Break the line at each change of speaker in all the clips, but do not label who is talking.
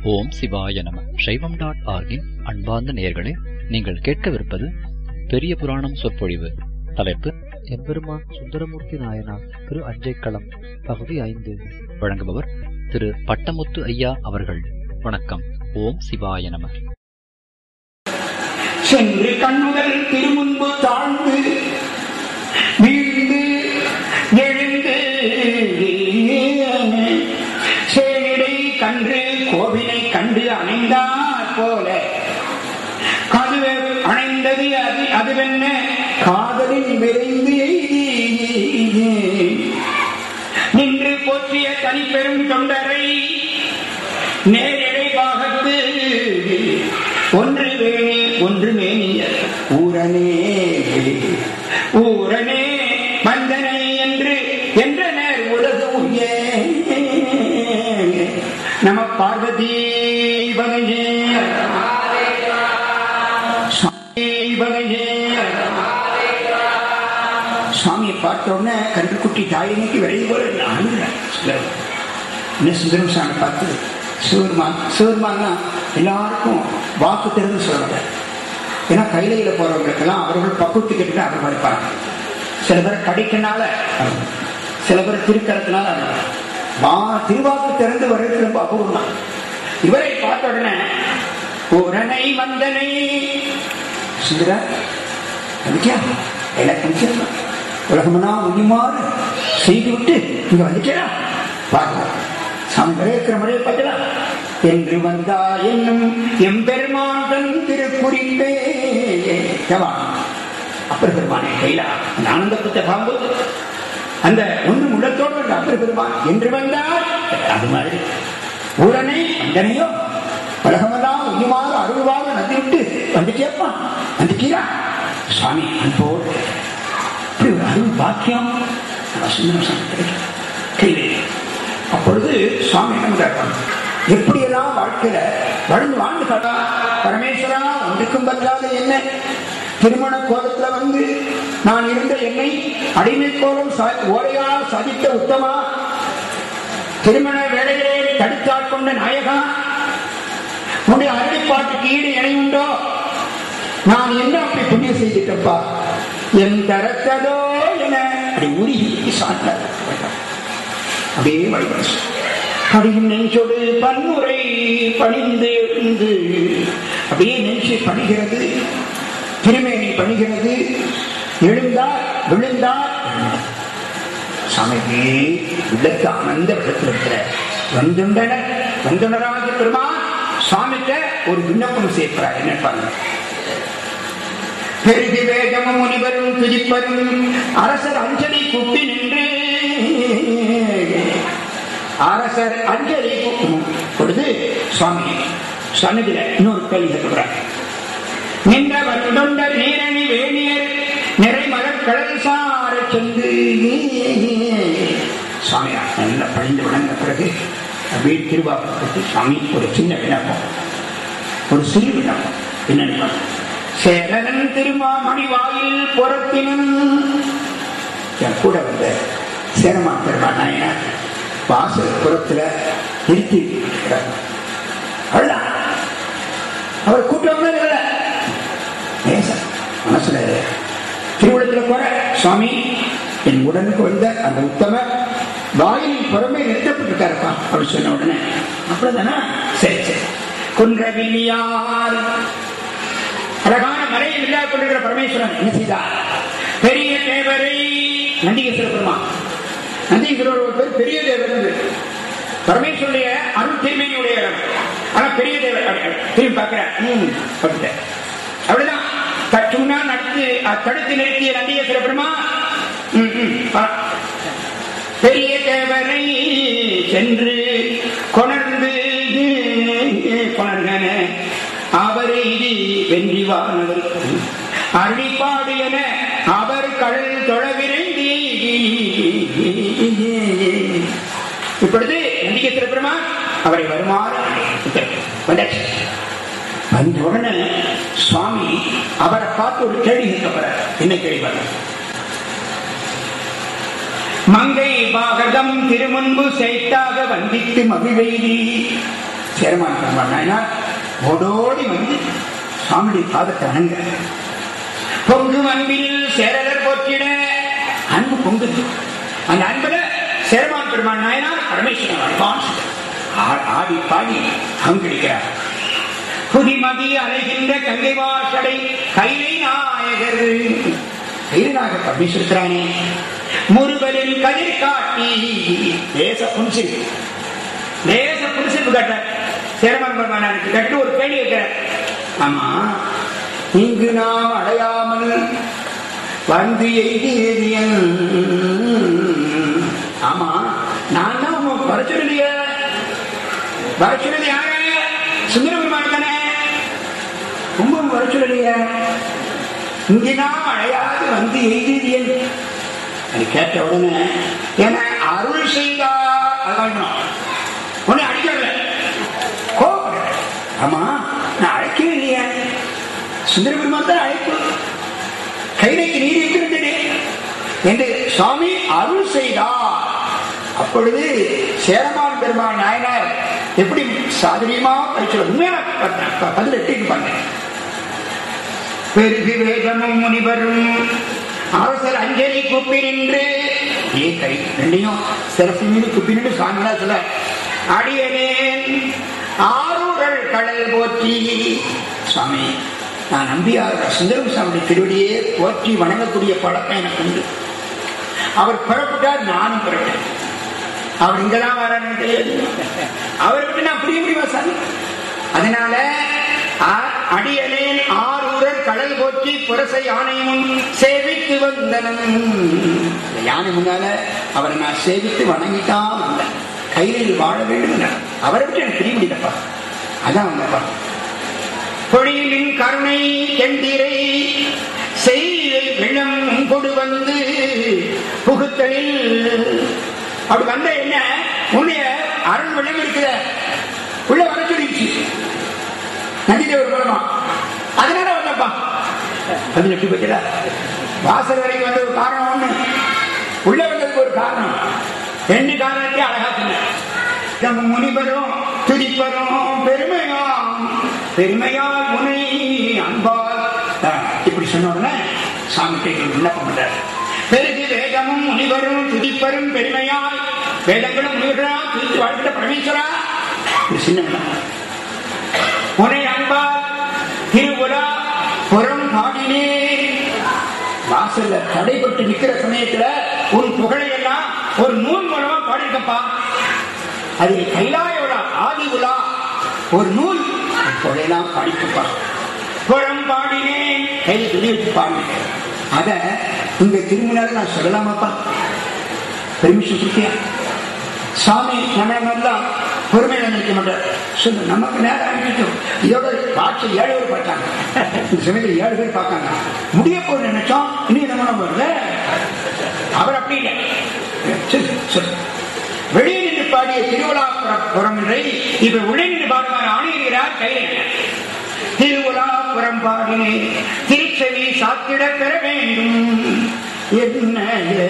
ஓம் சிவாய நம சைவம் டாட் ஆர்கின் அன்பார்ந்த நேயர்களே நீங்கள் கேட்கவிருப்பது பெரிய புராணம் சொற்பொழிவு தலைப்பு
எம்பெருமான் சுந்தரமூர்த்தி நாயனார் திரு அஞ்சைக்களம் பகுதி ஐந்து
வழங்குபவர் திரு பட்டமுத்து ஐயா அவர்கள் வணக்கம் ஓம் சிவாய நம
சென்று கண்ணுதல் திருமுன்பு தாழ்ந்து வீழ்ந்து எழுந்து சேனிடை கன்று கோவிலை கண்டு அணைந்தார் போல கதுவே அணைந்தது அது அதுவென்ன காதலில் விரைந்து நின்று போற்றிய தனிப்பெரும் தொண்டரை நேரிடை பாகத்து ஒன்று வேணி ஒன்று மேனியர் ஊரனே ஊரனே மந்தனை என்று என்றனர் உலகு உய்யே நம பார்வதி பகையே சாமி பகையே சாமியை பார்த்த உடனே கன்றுக்குட்டி தாயினைக்கு விரைவு போல அழுகிறேன் சிலர் என்ன சுந்தரம் சாமி பார்த்து சிவருமான் சிவருமான்னா எல்லாருக்கும் வாக்கு திறந்து சொல்லுவாங்க ஏன்னா கைலையில போறவங்களுக்கெல்லாம் அவர்கள் பக்குவத்துக்கிட்டு அவர்கள் இருப்பாங்க சில பேர் கடிக்கனால சில பேர் திருக்கரத்தினால வா திருவாக்கு திறந்து வர்றது ரொம்ப அபூர்வம் தான். இவரை பார்த்த உடனே உடனை வந்தனை சுந்தரா வந்துட்டியா எனக்கு நிச்சயம் உலகமென்னா உயிமாறு செய்து விட்டு இங்க வந்துட்டா பார்க்கலாம் சாமி வரவேற்கிற முறையை பார்க்கலாம் என்று வந்தா என்னும் எம்பெருமான் தன் திருக்குறிப்பே ஜவான் அப்பர் பெருமானே கைலா அந்த ஆனந்தப்பட்ட பாம்பு அந்த ஒன்று உள்ளத்தோடு வந்த அப்பர் பெருமான் என்று வந்தால் அது மாதிரி உடனே வந்தனையோ உலகமெல்லாம் உயிமாறு அருள்வாறு நந்தி விட்டு வந்துட்டேப்பா வந்துட்டீரா சுவாமி அன்போடு இப்படி ஒரு அருள் பாக்கியம் நம்ம சுந்தரம் சாமி கிடைக்கும் கையிலே அப்பொழுது சுவாமி என்ன பண்றாரு எப்படியெல்லாம் வாழ்க்கையில வளர்ந்து வாழ்ந்து கடா பரமேஸ்வரா ஒன்றுக்கும் பற்றாத என்ன திருமண கோலத்துல வந்து நான் இருந்த என்னை அடிமை கோலம் சா- ஓரையால் சதித்த உத்தமா திருமண வேலையிலே தடுத்தாற் கொண்ட நாயகா உன்னுடைய அருளிப்பாட்டுக்கு ஈடு இணையுண்டோ நான் என்ன அப்படி புண்ணியம் செய்துட்டப்பா என் தரத்ததோ என அப்படி உருகி சாட்டார் அப்படியே வழிபாடு கடியும் நெஞ்சோடு பன்முறை பணிந்து எழுந்து அப்படியே நெஞ்சு பணிகிறது திருமேனி பணிகிறது எழுந்தார் விழுந்தார் சாமிக்கு உள்ளத்து ஆனந்த விடத்தில் இருக்கிற வந்துண்டனர் வந்துண்டராக பெருமான் சாமிட்ட ஒரு விண்ணப்பம் சேர்க்கிறார் என்ன பாருங்க பெருகி வேகமும் முனிவரும் துதிப்பரும் அரசர் அஞ்சலி கூப்பி நின்று அரசர் அஞ்சலி கூப்பும் பொழுது சுவாமி சன்னதியில இன்னொரு கேள்வி கேட்கிறார் நின்ற வந்தொண்டர் நீரணி வேணியர் நிறைமலர் கடல் சார சென்று சுவாமியா நல்ல பழிந்து விளங்க பிறகு அப்படியே திருவாக்கு சாமி ஒரு சின்ன விண்ணப்பம் ஒரு சிறு விண்ணப்பம் என்ன சேரன் திருமாமணி வாயில் புறத்தினும் என் கூட வந்த சேரமா பெருமாள் நாயனார் வாசல் புறத்துல நிறுத்தி இருக்கிறார். அவ்வளவுதான் அவர் கூட்டம் இல்லை நேசம் மனசுல திருவிழத்துல போற சுவாமி என் உடனுக்கு வந்த அந்த உத்தம வாயில் புறமே நிறுத்தப்பட்டிருக்காருப்பா அப்படி சொன்ன உடனே அப்படிதானா சரி சரி குன்றவில்லியார் அழகான மலையில் விழா கொண்டிருக்கிற பரமேஸ்வரன் என்ன செய்தார் பெரிய தேவரை நந்திகேஸ்வர பெருமான் நந்திகேஸ்வரர் ஒரு பேர் பெரிய தேவர் என்று. பரமேஸ்வருடைய அருள் திருமேனியுடைய இடம் ஆனா பெரிய தேவர் அப்படி- அப்படி திரும்பி பார்க்கிறேன் ம், அப்படின்ட்டு. அப்படிதான் சற்று முன்னால் நடத்து அஹ், தடுத்து நிறுத்திய நந்திகேஸ்வர பெருமான் ம், ம், ஆ. பெரிய தேவரை சென்று கொணர்ந்து கொணர்கன அவரை இது வென்றிவானவர் அருளிப்பாடு என அவர் கடல் தொழ விரைந்தி இப்பொழுது நந்திகேஸ்வர பெருமான் அவரை வருமாறு வந்தாச்சு வந்த உடனே சுவாமி அவரை பார்த்து ஒரு கேள்வி கேட்கப்படுறார் என்ன கேள்வி பாருங்க மங்கை பாகதம் திருமுன்பு செய்தாக வந்தித்து மகிழ்வெய்தி சேரமான் பெருமாள் நாயனார் ஓடோடி வந்து சுவாமியுடைய பாதத்தை வணங்க பொங்கு அன்பில் சேரலர் போற்றிட அன்பு பொங்குது அந்த அன்புல சேரமான் பெருமாள் நாயனார் பரமேஸ்வரன் அட்வான்ஸ் ஆடி பாடி பங்கெடுக்கிறார் புதிமதி அலைகின்ற கங்கை வாசடை கைலை நாயகர் கைலாக பரமேஸ்வரத்திரானே முருகலில் கதிர் காட்டி தேச புன்சில் தேச புன்சில் கட்ட சேரமான் பெருமானாருக்கு கட்டு ஒரு கேள்வி வைக்கிறார் ஆமா இங்கு நாம் அடையாமல் வந்து எய்தியன் ஆமா நான் தான் உங்க வர சொல்லலையே வர சொல்லது யாரு சுந்தர பெருமான் தானே ரொம்ப வர சொல்லலையே இங்கு நாம் அடையாது வந்து எய்தியன் அது கேட்ட உடனே என அருள் செய்தார் அதான் உன்னை அடிக்கல கோபப்படுற ஆமா நான் அழைக்கவே இல்லையா சுந்தர பெருமான் தான் அழைப்பு கைலைக்கு நீர் இருக்கிறது என்று சுவாமி அருள் செய்தார் அப்பொழுது சேரமான் பெருமான் நாயனார் எப்படி சாதுரியமா படிச்சு உண்மையான பதில் எட்டிக்கு பண்ணேன் பெருகு வேதமும் முனிவரும் அரசர் அஞ்சலி குப்பி நின்று ஏ கை ரெண்டையும் சிறப்பு மீது குப்பி நின்று சாமியா சொல்ல அடியனேன் ஆரூரல் கடல் போற்றி சுவாமி நான் நம்பியார் சுந்தரம் சாமி திருவடியே போற்றி வணங்கக்கூடிய பழக்கம் எனக்கு உண்டு அவர் புறப்பட்டார் நானும் புறப்பட்டேன் அவர் இங்கதான் வரான்னு தெரியாது அவருக்கு நான் புரிய முடியுமா சாமி அதனால அடியலேன் ஆரூரர் கடல் போற்றி புரசை யானை முன் சேவித்து வந்தனன் யானை முன்னால அவரை நான் சேவித்து வணங்கித்தான் வந்தேன் கையில் வாழ வேண்டும் அவரை விட்டு எனக்கு தெரிய முடியலப்பா அதான் வந்தப்பா பொழிலின் கருணை எந்திரை செய்தை வெள்ளம் கொடு வந்து புகுத்தலில் அப்படி வந்த என்ன உன்னைய அருள் வெள்ளம் இருக்குத உள்ள வர சொல்லிடுச்சு நந்திதேவர் மூலமா அதனால வந்தப்பா அது எப்படி பத்தியா வாசல் வரைக்கும் வந்த ஒரு காரணம் ஒண்ணு உள்ள வந்ததுக்கு ஒரு காரணம் ரெண்டு காரணத்தை அழகா சொன்ன முனிவரும் துதிப்பரும் பெருமையாம் பெருமையால் முனை அன்பால் இப்படி சொன்ன உடனே சாமி கேட்க விண்ணப்பம் பண்றார் பெருகு வேதமும் முனிவரும் துதிப்பரும் பெருமையால் வேதங்களும் முனிவர்களா துதித்து வாழ்க்கிற பரமேஸ்வரா இது சின்ன விண்ணப்பம் உனை அன்பா திருவுலா புறம் பாடினே வாசல்ல தடைப்பட்டு நிக்கிற சமயத்துல உன் புகழை எல்லாம் ஒரு நூல் மூலமா பாடிருக்கப்பா அது கைலாய விழா ஆதி விழா ஒரு நூல் புகழெல்லாம் பாடிக்கப்பா புறம் பாடினே கையில் துணி வச்சு பாடினேன் அத இங்க திரும்பினால நான் சொல்லலாமாப்பா பெர்மிஷன் கொடுத்தியா சாமி நம்மளை மாதிரிலாம் பொறுமையில நிற்க மாட்டார் சொல்லு நமக்கு நேரம் அனுப்பிட்டோம் இதோட காட்சி ஏழு பேர் பார்த்தாங்க இந்த சமயத்தில் ஏழு பேர் பார்த்தாங்க முடிய போய் நினைச்சோம் இன்னும் நம்ம வருது அவர் அப்படி இல்லை சொல்லு சொல்லு வெளியே நின்று பாடிய திருவிழா புறமில்லை இப்ப உள்ளே நின்று பாடுவார் ஆணையிறார் கையில் திருவிழா புறம் பாடினே திருச்செவி சாத்திட பெற வேண்டும் என்ன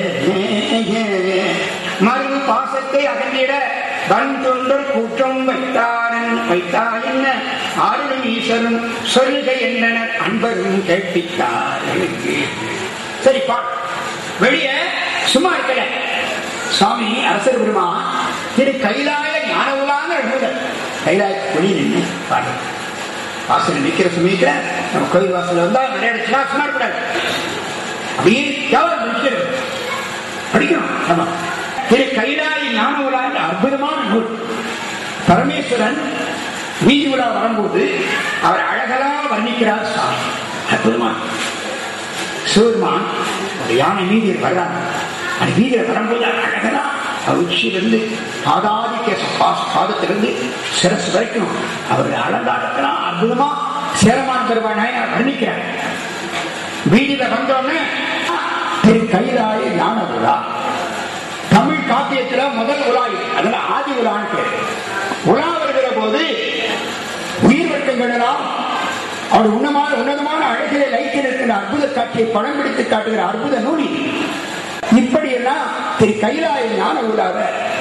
மறு பாசத்தை அகன்றிட வன் தொண்டர் கூட்டம் வைத்தாரன் வைத்தார் என்ன ஆறும் ஈஸ்வரன் சொல்லுக என்றனர் அன்பரும் கேட்பித்தார் சரி பா வெளியே சும்மா இருக்கல சுவாமி அரசர் பெருமா திரு கைலாய ஞானவுலான எழுதுதல் கைலாய வெளியே நின்று பாடு வாசல் நிக்கிற சமயத்துல நம்ம கோயில் வாசல் வந்தா விளையாடுச்சுன்னா சும்மா இருக்கக்கூடாது அப்படியே யார் முடிக்கிறது படிக்கணும் ஆமா திரு கைலாய ஞான உலா என்ற அற்புதமான நூல் பரமேஸ்வரன் வீதி உலா வரும்போது அவர் அழகலா வர்ணிக்கிறார் சாமி அற்புதமான சிவருமான் ஒரு யானை மீதியில் வர்றாங்க அந்த வீதியில் வரும்போது அழகலா உச்சியிலிருந்து பாதாதி கேச பாதத்திலிருந்து சிரசு வரைக்கும் அவருடைய அலங்காரத்தெல்லாம் அற்புதமா சேரமான் பெருமான் நாயனார் வர்ணிக்கிறார் வீதியில வந்தோடனே திரு கைலாய ஞான விழா தமிழ் காப்பியத்துல முதல் உலா இது அதுல ஆதி உலான்னு பேரு உலா வருகிற போது உயிர் வட்டங்கள் எல்லாம் அவர் உன்னமான உன்னதமான அழகிலே லைத்தில் இருக்கிற அற்புத காட்சியை படம் பிடித்து காட்டுகிற அற்புத நூல் இது இப்படி எல்லாம் திரு கைலாய ஞான உலாவ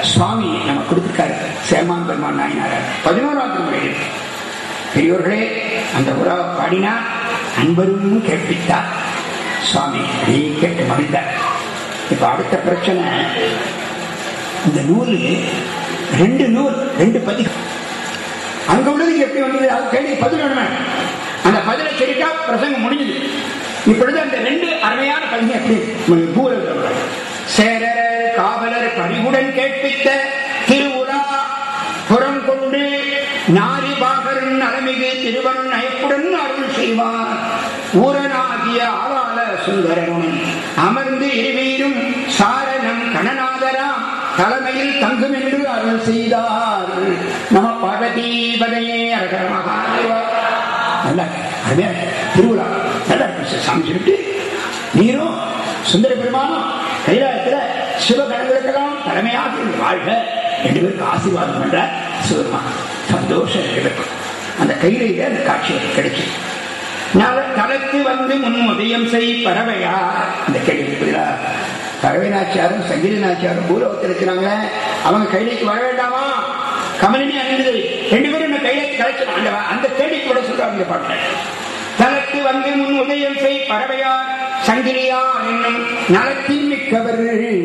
சுவாமி நம்ம கொடுத்துருக்காரு சேமான் பெருமான் நாயனார் பதினோராம் திருமுறையில் பெரியோர்களே அந்த உறா பாடினார் அன்பரும் கேட்பித்தார் சுவாமி அப்படியே கேட்டு மகிழ்ந்தார் இப்ப அடுத்த பிரச்சனை இந்த நூல் ரெண்டு நூல் ரெண்டு பதிகம் அங்க உள்ளது இங்க எப்படி வந்தது அது கேள்வி பதில் வேணுமே அந்த பதிலை சரிக்கா பிரசங்கம் முடிஞ்சது இப்பொழுது அந்த ரெண்டு அருமையான பதிகம் எப்படி பூரல் சேரர் காவலர் பரிவுடன் கேட்பித்த திருவுலா புறம் கொண்டு நாரி பாகரன் அலமிகு திருவன் நயப்புடன் அருள் செய்வார் ஊரனாகிய ஆளாள சுந்தரனும் அமர்ந்து இருவீரும் சாரணம் கணநாதராம் தலைமையில் தங்கும் என்று அருள் செய்தார் நம பார்வதீபதையே அரகர மகாதேவா நல்ல அருமையா திருவிழா நல்லா இருக்கு சாமி சொல்லிட்டு நீரும் சுந்தர பெருமானும் கைலாயத்துல சிவகணங்களுக்கெல்லாம் தலைமையாக இருந்து வாழ்க ரெண்டு பேருக்கு ஆசீர்வாதம் பண்ற சிவபெருமான் சந்தோஷம் ரெண்டு பேருக்கும் அந்த கையிலே அந்த காட்சி கிடைச்சு தலத்து வந்து முன் உதயம் செய் பறவையா இந்த கேள்வி புரியலா பறவை நாச்சியாரும் சங்கிலி நாச்சியாரும் பூலோகத்தில் இருக்கிறாங்க அவங்க கைலைக்கு வர வேண்டாமா கமலினி அணிந்தது ரெண்டு பேரும் இந்த கைலைக்கு கலைச்சு அந்த அந்த கேள்விக்கு கூட சொல்றாங்க இந்த பாட்டு தலத்து வந்து முன் உதயம் செய் பறவையார் சங்கிலியா என்னும் நலத்தின் மிக்கவர்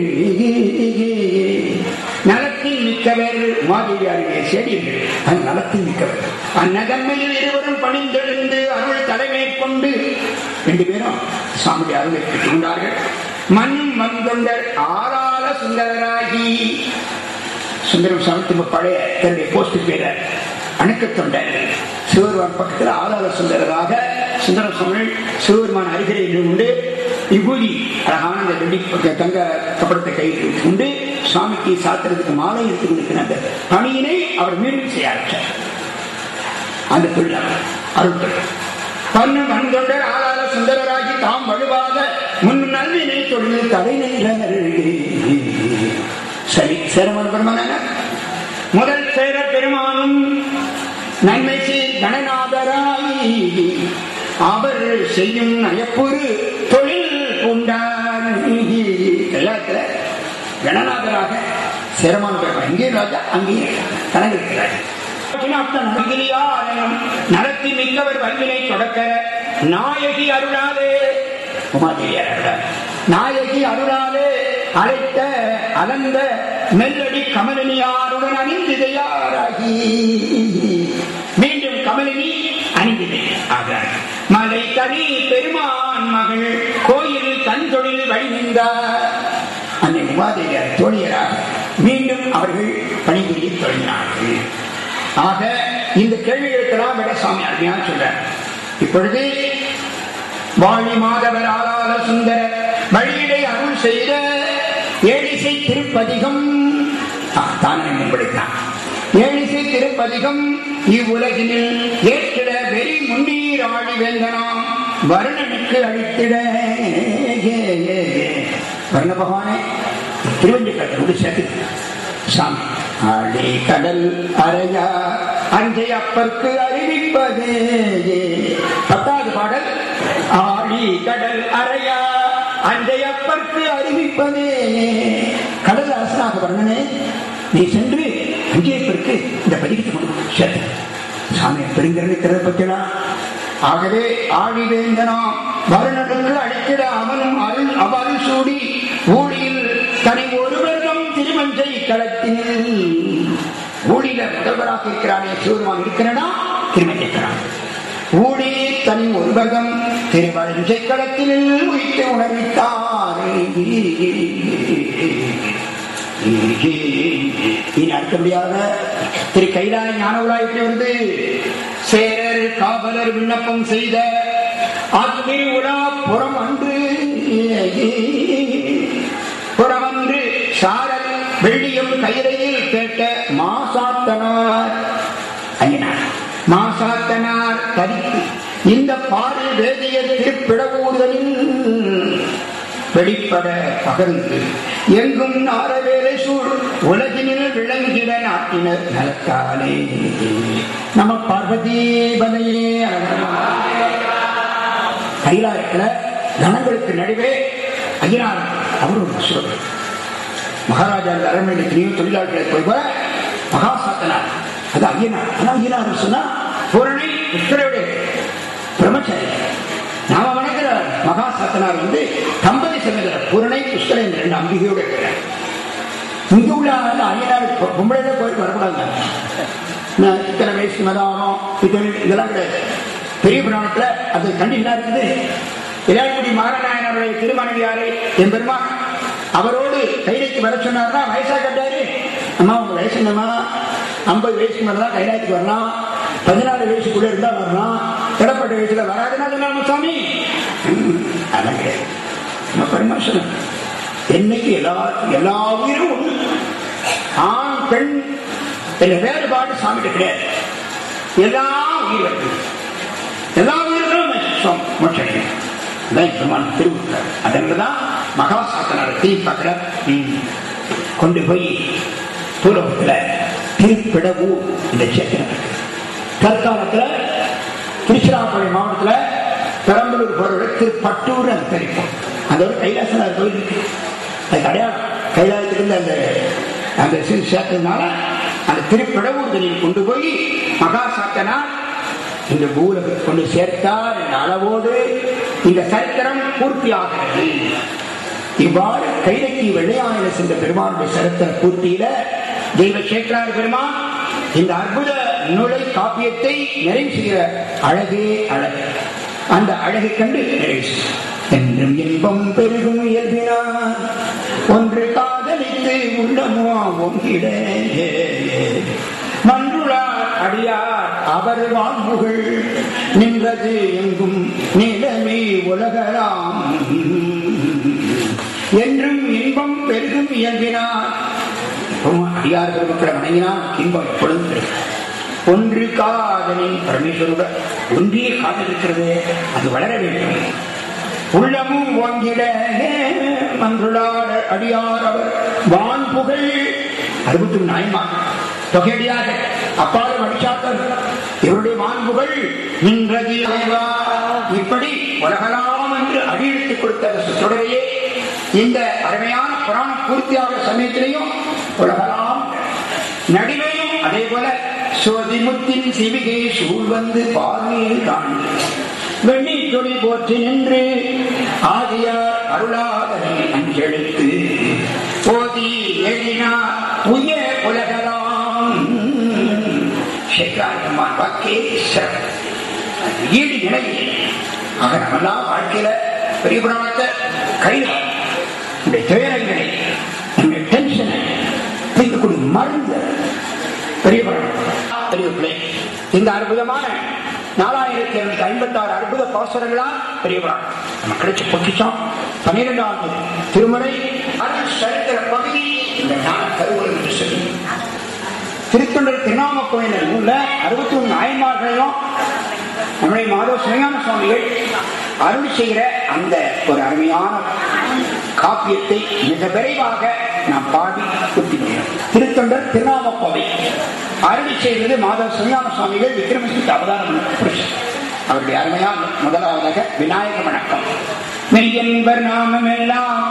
நலத்தில் மிக்கவர் மாதிரியாருடைய செடியர்கள் அது நலத்தில் மிக்கவர் அந்நகமையில் இருவரும் பணிந்தெழுந்து அருள் தலைமை கொண்டு ரெண்டு பேரும் சுவாமியுடைய அருளை பெற்றுக்கொண்டார்கள் மண்ணும் வந்தொண்டர் ஆளாள சுந்தரராகி சுந்தரம் சாமி திரும்ப பழைய தன்னுடைய போஸ்ட் பேர அணுக்க தொண்டர் சிவருமான் பக்கத்தில் ஆளாள சுந்தரராக சுந்தர சுவாமி சிவருமான் அருகிலே இருந்து விபூதி அழகான அந்த வெள்ளி தங்க கப்படத்தை கையில் கொண்டு சுவாமிக்கு சாத்திரத்துக்கு மாலை எடுத்துக் கொடுக்கிற அந்த பணியினை அவர் மீண்டும் செய்ய ஆரம்பிச்சார் அந்த தொழிலாளர் அருள் தொழில் பண்ண மண்தொண்டர் ஆளாள சுந்தரராகி தாம் வலுவாக முன் நல்வினை தொழில் தலை சரி சேரமன் பெருமான முதல் சேர பெருமானும் நன்மை செய் கணநாதராய் அவர் செய்யும் நயப்புறு தொழில் கொண்டார் எல்லாத்துல கணநாதராக சேரமான பெருமான் இங்கே ராஜா அங்கே கணக்கிருக்கிறார் நடத்தி மிக்கவர் வல்வினை தொடக்க நாயகி அருளாலே உமாதேவியார் அருளார் நாயகி அருளாலே அழைத்த அலந்த மெல்லடி கமலினியாருடன் அணிந்து தயாராகி மீண்டும் கமலினி அணிந்து ஆகிறார் மலை கனி பெருமான் மகள் கோயில் தன் தொழில் வழி நின்றார் அன்னை உமாதேவியார் தோழியராக மீண்டும் அவர்கள் பணிபுரிய தொடங்கினார்கள் ஆக இந்த கேள்விகளுக்கெல்லாம் விட சுவாமி அருமையான சொல்றார் இப்பொழுது வாழி மாதவர் ஆளாள சுந்தர வழியிடை அருள் செய்த ஏழிசை திருப்பதிகம் தானே முன்படுத்தான் ஏழிசை திருப்பதிகம் இவ்வுலகினில் ஏற்றிட வெறி முன்னீர் ஆழி வேந்தனாம் வருணனுக்கு அழித்திட வர்ண பகவானே திருவஞ்சிக்கட்டோடு சேர்த்து சாமி ஆழி கடல் அறையா அஞ்சை அப்பற்கு அறிவிப்பதே பத்தாவது பாடல் ஆழி கடல் அறையா அஞ்சை அப்பற்கு அறிவிப்பதே கடல் அரசனாக வர்ணனே நீ சென்று அங்கேயப்பருக்கு இந்த பதிகத்தை கொண்டு சேர்த்த சாமி பெருங்கிறதை பற்றினா ஆகவே ஆழிவேந்தனாம் வருணனுக்கு அடிக்கிட அவனும் அருள் அவருள் சூடி ஊழியில் தனி ஒருவரும் திருமஞ்சை களத்தில் ஊழியில முதல்வராக இருக்கிறானே சிவருமான் இருக்கிறனா திருமஞ்சைக்கிறான் ஊழி தனி ஒருவகம் திருவஞ்சை களத்தில் உயிர்த்து உணர்வித்தார் இனி அடுத்தபடியாக திரு கைலாய ஞான விழா எப்படி வருது சேரர் காவலர் விண்ணப்பம் செய்த அத்திரு உலா புறம் அன்று புறமன்று சாரல் வெள்ளியம் கைரையில் கேட்ட மாசாத்தனார் ஐயனார் மாசாத்தனார் தரித்து இந்த பாடல் வேதியர் திருப்பிடகூடுதலில் வெளிப்பட பகர்ந்து எங்கும் நாரவேலை சூழ் உலகினில் விளங்கிட நாட்டினர் நலத்தாலே நம பார்வதீபனையே கைலாயத்துல கணங்களுக்கு நடுவே ஐயனார் அவர் ஒரு சொல்றார் மகாராஜா அரண்மனை எத்தனையோ தொழிலாளர்களை போய் போல மகா சாத்தனார் அது ஐயனார் ஆனா ஐயனார் சொன்னா பூரணை புஷ்கரோடைய பிரம்மச்சாரி நாம வணங்குற மகா சாத்தனார் வந்து தம்பதி சமேதர பூரணை புஷ்கரை இந்த ரெண்டு அம்பிகையோட இருக்கிறார் இங்க உள்ள ஆள் ஐயனார் பொ- பொம்பளையில போயிட்டு வரக்கூடாது நான் இத்தனை வயசு மதானம் இத்தனை இதெல்லாம் கிடையாது பெரிய புராணத்துல அது கண்டிஷனா இருக்குது இளையாக்குடி மாரநாயனருடைய திருமணவியாரை என் பெருமான் அவரோடு கைலைக்கு வர சொன்னார்னா வயசா கட்டாரு அம்மா உங்க வயசு என்னம்மா ஐம்பது வயசுக்கு மேல தான் கைலாயத்துக்கு வரலாம் பதினாறு வயசுக்குள்ள இருந்தா வரலாம் இடப்பட்ட வயசுல வராதுன்னா சொன்னாங்க சாமி ம், அதெல்லாம் கிடையாது நம்ம பெருமாள் சொன்னார் என்னைக்கு எல்லா எல்லா உயிரும் ஒண்ணு ஆண் பெண் என்ற வேறுபாடு சாமிகிட்ட கிடையாது எல்லா உயிர் வருது எல்லா உயிர்களும் மோட்சம் அதான் பெருமான் திருவுத்தார் அதனாலதான் மகா சாத்தனார் தீபக்கல கொண்டு போய் தூரத்துல திருப்பிடவூர் இந்த சேத்திரம் இருக்கு. தற்காலத்துல திருச்சிராப்பள்ளி மாவட்டத்துல பெரம்பலூர் போற திருப்பட்டூர் அது தெரியும் அந்த ஒரு கைலாசனார் கோயில் இருக்கு அது அடையாளம் கைலாயத்திலிருந்து அந்த அந்த சிறு சேர்த்ததுனால அந்த திருப்பிடவூர் தனியில் கொண்டு போய் மகா சாத்தனார் இந்த பூலகத்தை கொண்டு சேர்த்தார் என்ற அளவோடு இந்த சரித்திரம் பூர்த்தியாகிறது இவ்வாறு கைலைக்கு வெள்ளையாயில சென்ற பெருமானுடைய சரித்திர பூர்த்தியில தெய்வ சேக்கரார் பெருமான் இந்த அற்புத நுழை காப்பியத்தை நிறைவு செய்கிற அழகே அழகு அந்த அழகை கண்டு நிறைவு செய்கிறார். என்றும் இன்பம் பெருகும் இயல்பினார் ஒன்று காதலித்து உள்ளமோ ஒன்றிட மன்றுளார் அடியார் அவர் வான்முகள் நின்றது எங்கும் நிலமே உலகலாம் என்றும் இன்பம் பெருகும் இயல்பினார் அடியார் பெருமக்களை வணங்கினால் இன்பம் எப்பொழுதும் பெருகும் ஒன்று காதலின் பரமேஸ்வருடன் ஒன்றிய காதல் இருக்கிறது அது வளர வேண்டும் உள்ளமும் ஓங்கிட மன்றுளாட அடியார் அவர் வான் புகழ் அறுபத்தி நாய்மார் தொகையடியாக அப்பாலும் அடிச்சாத்தல் இவருடைய மாண்புகள் நின்றது அலைவா. இப்படி உலகலாம் என்று அடியெடுத்துக் கொடுத்த அந்த தொடரையே இந்த அருமையான புராணம் பூர்த்தியாக சமயத்திலையும் உலகலாம் நடுவேயும் அதே போல சோதிமுத்தின் சிவிகை சூழ் வந்து பார்வையில் தாண்டி வெண்ணி தொழில் போற்றி நின்று ஆதியார் அருளாதனை அஞ்செழுத்து போதி எழினார் உய உலகலாம் சேக்காரம்மான் வாக்கே சிறப்பு அது ஈடு நிலை ஆக நம்மெல்லாம் வாழ்க்கையில பெரிய புராணத்தை கையில் நம்முடைய துயரங்களை நம்முடைய டென்ஷனை தீர்க்கக்கூடிய மருந்து பெரிய புராணம் பெரிய பிள்ளை இந்த அற்புதமான நாலாயிரத்தி இருநூத்தி ஐம்பத்தி ஆறு அற்புத பாசுரங்களா பெரிய புராணம் நம்ம கிடைச்ச பொக்கிச்சம் பன்னிரெண்டாவது திருமுறை அருள் சரித்திர பகுதி இந்த ஞான கருவூர் என்று சொல்லி திருத்தொண்டர் திருநாம கோயிலில் உள்ள அறுபத்தி ஒன்று நாயன்மார்களையும் நம்முடைய மாதவ சிவஞான சுவாமிகள் அருள் செய்கிற அந்த ஒரு அருமையான காப்பியத்தை மிக விரைவாக நாம் பாடி குத்தினோம் திருத்தொண்டர் திருநாமக்கோவை அருள் செய்தது மாதவ சிவஞான சுவாமிகள் விக்ரமசித்த அவதாரம் புருஷன் அவருடைய அருமையான முதலாவதாக விநாயக வணக்கம் மெய்யன்பர் நாமம் எல்லாம்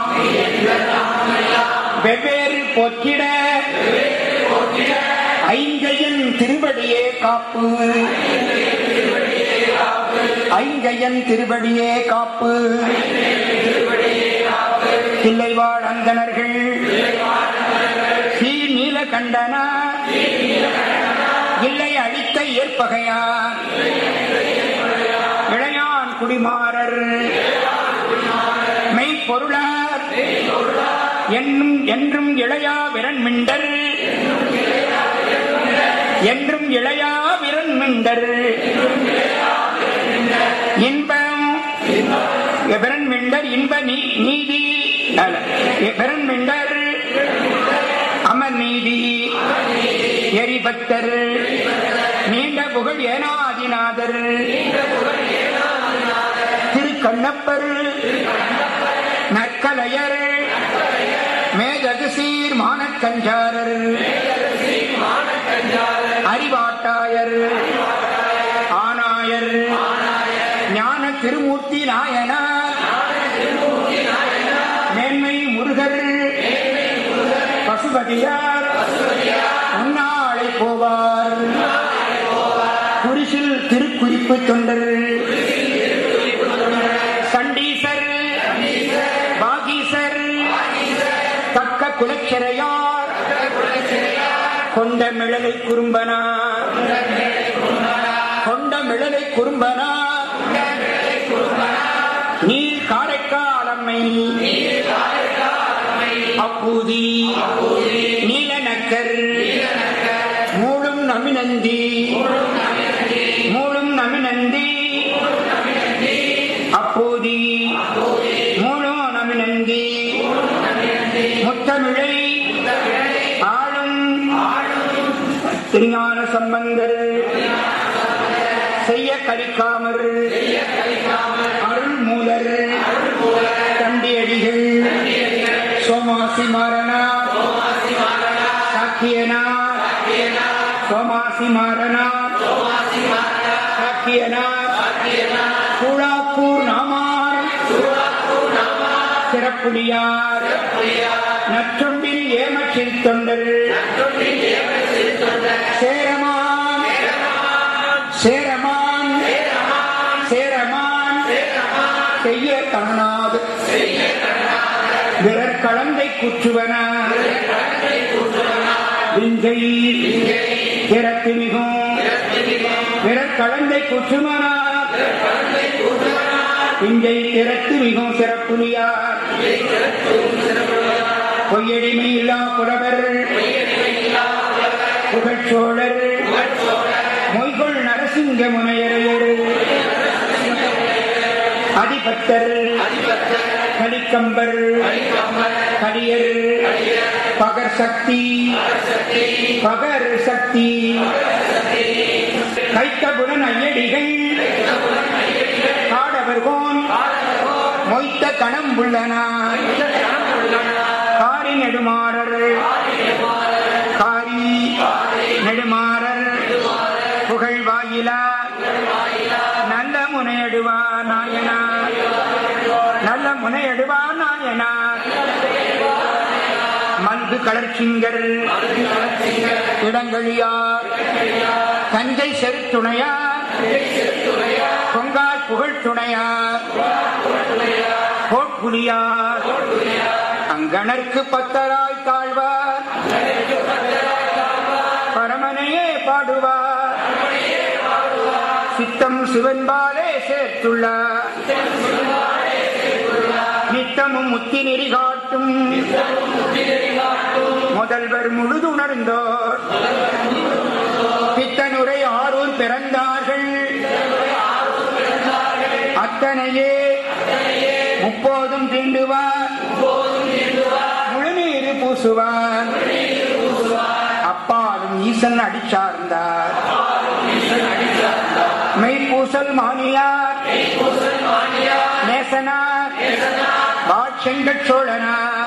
வெவ்வேறு போற்றிட ஐங்கையன் திருவடியே காப்பு ஐங்கையன் திருவடியே காப்பு தில்லைவாழ் அந்தணர்கள் சீர் நீல கண்டனா இல்லை அடித்த ஏற்பகையார் இளையான் குடிமாறர் மெய்ப்பொருளார் என்னும் என்றும் இளையா விரன் மிண்டர் என்றும் இளையா விரன் மிண்டர் இன்பம் விரன் மிண்டர் இன்ப நீ- நீதி அல்ல, விரன் மிண்டர் அமர் நீதி எரிபக்தர் நீண்ட புகழ் ஏனாதிநாதர் திருக்கண்ணப்பர் நற்கலையர் மேதகு சீர் மானக்கஞ்சாரர் அறிவாட்டாயர் ஆனாயர் ஞான திருமூர்த்தி நாயனார் மேன்மை முருகர் வாசவதியார் முன்னாளை போவார் குரிசில் திருக்குறிப்பு தொண்டர் சண்டீசர் பாகீசர் தக்க குலச்சிறையார் கொண்ட மிளலை குறும்பனார் கொண்ட மிளலை குறும்பனார் நீர் காரைக்காலம்மை அப்பூதி நீலநக்கர் மூடும் நமிநந்தி மூடும் நமிநந்தி அப்பூதி மூடும் நமிநந்தி முத்தமிழை ஆளும் திருஞான சம்பந்தர் செய்ய கலிக்காமர் அருள் மூலர் தண்டியடிகள் சோமாசி மாறனார் சாக்கியனார் சோமாசி மாறனார் சாக்கியனார் கூழாப்பூர் நாமார் சிறப்புடியார் நற்றொண்டில் ஏமச்சில் தொண்டர் சேரமான் சேரமான் சேரமான் செய்ய கணனாது பிறர் கலந்தை குற்றுவன விஞ்சை பிறத்து மிகும் பிறர் கலந்தை குற்றுவனார் விஞ்சை திறத்து மிகும் சிறப்புலியார் பொய்யடிமை இல்லா புலவர் புகழ்ச்சோழர் மொய்கொள் நரசிங்க முனையரையர் அதிபத்தர் கலிக்கம்பர் கலியர் பகர் சக்தி பகர் சக்தி கைத்தபுடன் ஐயடிகள் காடவர்கோன் மொய்த்த கணம் உள்ளனார் காரி நெடுமாறர் காரி நெடுமாறர் புகழ் வாயிலா நல்ல முனையடுவா நாயனா நல்ல முனையடுவா நாயனா மல்கு கலர்ச்சிங்கர் இடங்களியார் தஞ்சை செருத்துணையார் பொங்கால் புகழ் துணையார் கோட்புலியார் அங்கணர்க்கு பத்தராய் தாழ்வார் பரமனையே பாடுவார் சித்தம் சிவன்பாலே சேர்த்துள்ளார் நித்தமும் முத்தி நெறி காட்டும் முதல்வர் முழுதுணர்ந்தோர் பித்தனுரை ஆரூர் பிறந்தார்கள் அத்தனையே முப்போதும் தீண்டுவார் முழுநீர் பூசுவார் அப்பாலும் ஈசன் அடிச்சார்ந்தார் மெய்ப்பூசல் மானியார் நேசனார் வாட்செங்கச் சோழனார்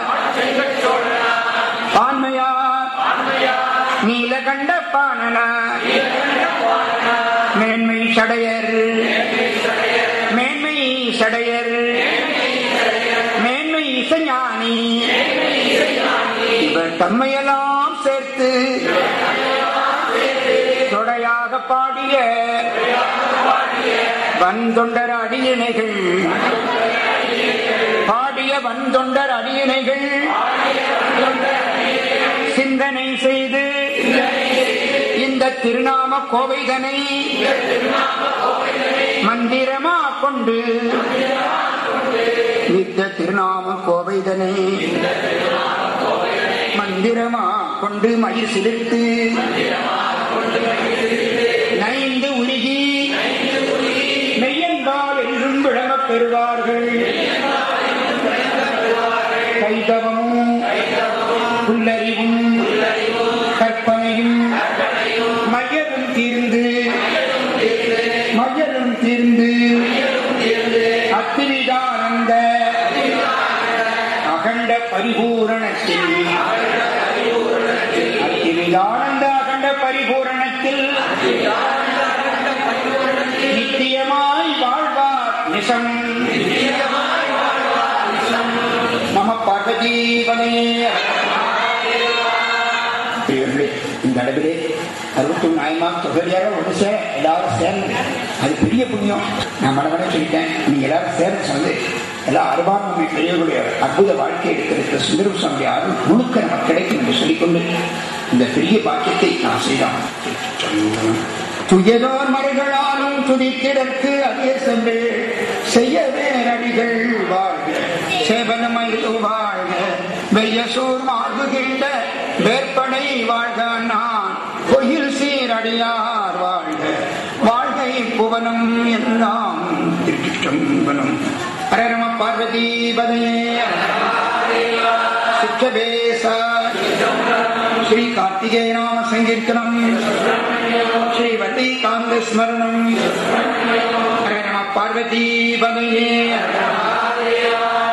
பான்மையார் நீலகண்ட பாணனார் மேன்மை சடையர் மேன்மை சடையர் மேன்மை இசைஞானி இவர் தம்மையெல்லாம் சேர்த்து தொடையாக பாடிய வந்தொண்டர் அடியினைகள் பாடிய வந்தொண்டர் அடியினைகள் சிந்தனை செய்து இந்த திருநாம கோவைதனை மந்திரமா கொண்டு இந்த திருநாம கோவைதனை மந்திரமா கொண்டு மயிர் சிலிர்த்து நைந்து உருகி மெய்யன்பால் என்றும் விளங்கப் பெறுவார்கள் கைதவமும் புல்லறிவும் கற்பனையும் மையலும் தீர்ந்து மையலும் தீர்ந்து அத்திவிதானந்த அகண்ட பரிபூரணத்தில் அத்திவிதானந்த அகண்ட பரிபூரணத்தில் நித்தியமாய் வாழ்வார் நிசம் நம பார்வதீபனே தாய்மா தொகையாரோ ஒன்று சேர எல்லாரும் சேர்ந்து அது பெரிய புண்ணியம் நான் மடமட சொல்லிட்டேன் நீங்க எல்லாரும் சேர்ந்து சொன்னது எல்லாம் அருபான்மை பெரியவர்களுடைய அற்புத வாழ்க்கை எடுத்திருக்கிற சுந்தரம் சுவாமி அருள் முழுக்க நமக்கு கிடைக்கும் என்று சொல்லிக்கொண்டு இந்த பெரிய பாக்கியத்தை நான் செய்தான் துயதோர் மறைகளாலும் துதித்திடற்கு அதே சென்று செய்ய வேரடிகள் வாழ்க சேவனமயிலு வாழ்க வெய்யசூர் மார்புகின்ற வேற்படை வாழ்க நான் பொயில் சீரடியார் வாழ்க வாழ்கை புவனம் எல்லாம் திருச்சிற்றம்பலம் ஹரரம பார்வதி பதையே சிற்றபேச ஸ்ரீ கார்த்திகேய நாம சங்கீர்த்தனம் ஸ்ரீ வள்ளி காந்த ஸ்மரணம் ஹர நம பார்வதி பதையே